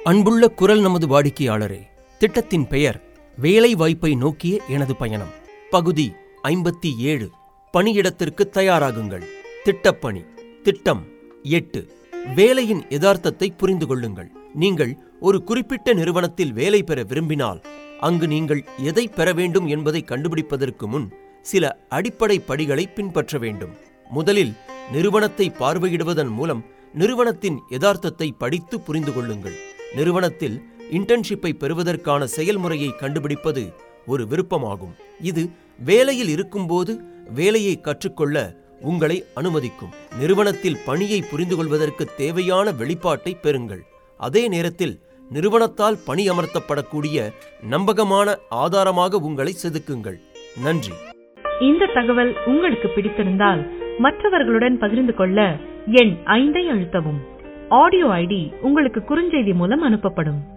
அன்புள்ள குரல் நமது வாடிக்கையாளரே திட்டத்தின் பெயர் வேலை வாய்ப்பை நோக்கிய எனது பயணம் பகுதி ஐம்பத்தி ஏழு பணியிடத்திற்கு தயாராகுங்கள் திட்டப்பணி திட்டம் எட்டு வேலையின் யதார்த்தத்தை புரிந்து கொள்ளுங்கள் நீங்கள் ஒரு குறிப்பிட்ட நிறுவனத்தில் வேலை பெற விரும்பினால் அங்கு நீங்கள் எதை பெற வேண்டும் என்பதை கண்டுபிடிப்பதற்கு முன் சில அடிப்படை படிகளை பின்பற்ற வேண்டும் முதலில் நிறுவனத்தை பார்வையிடுவதன் மூலம் நிறுவனத்தின் யதார்த்தத்தை படித்து புரிந்து கொள்ளுங்கள் நிறுவனத்தில் இன்டர்ன்ஷிப்பை பெறுவதற்கான செயல்முறையை கண்டுபிடிப்பது ஒரு விருப்பமாகும் இது வேலையில் இருக்கும்போது வேலையை கற்றுக்கொள்ள உங்களை அனுமதிக்கும் நிறுவனத்தில் பணியை புரிந்து கொள்வதற்கு தேவையான வெளிப்பாட்டை பெறுங்கள் அதே நேரத்தில் நிறுவனத்தால் பணி அமர்த்தப்படக்கூடிய நம்பகமான ஆதாரமாக உங்களை செதுக்குங்கள் நன்றி இந்த தகவல் உங்களுக்கு பிடித்திருந்தால் மற்றவர்களுடன் பகிர்ந்து கொள்ள எண் ஐந்தை அழுத்தவும் ஆடியோ ஐடி உங்களுக்கு குறுஞ்செய்தி மூலம் அனுப்பப்படும்